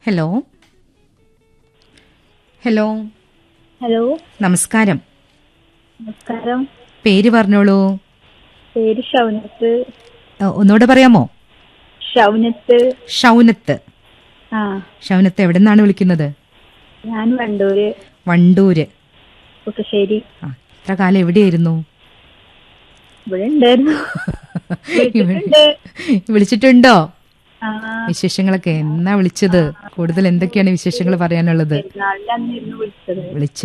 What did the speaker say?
Hello hello hello നമസ്കാരം നമസ്കാരം പേര് പറഞ്ഞോളൂ പേര് ഷൗനത്ത് ഏ, ഒന്നുകൂടെ പറയാമോ ഷൗനത്ത് ഷൗനത്ത് ആ ഷൗനത്ത് എവിടെ നിന്നാണ് വിളിക്കുന്നത് ഞാൻ വണ്ടൂര് വണ്ടൂര് പുതുശ്ശേരി ആ ഇത്ര കാലം എവിടെയായിരുന്നു ഇവിടെ ഉണ്ടായിരുന്നു വിളിച്ചിട്ടുണ്ട്. വിളിച്ചിട്ടുണ്ടോ ആ വിശേഷങ്ങളൊക്കെ എന്നാ വിളിച്ചത് കൂടുതൽ എന്തൊക്കെയാണ് വിശേഷങ്ങൾ പറയാനുള്ളത് പെരുന്നാളിന്റെ അന്നിരുന്നു വിളിച്ചത് വിളിച്ച്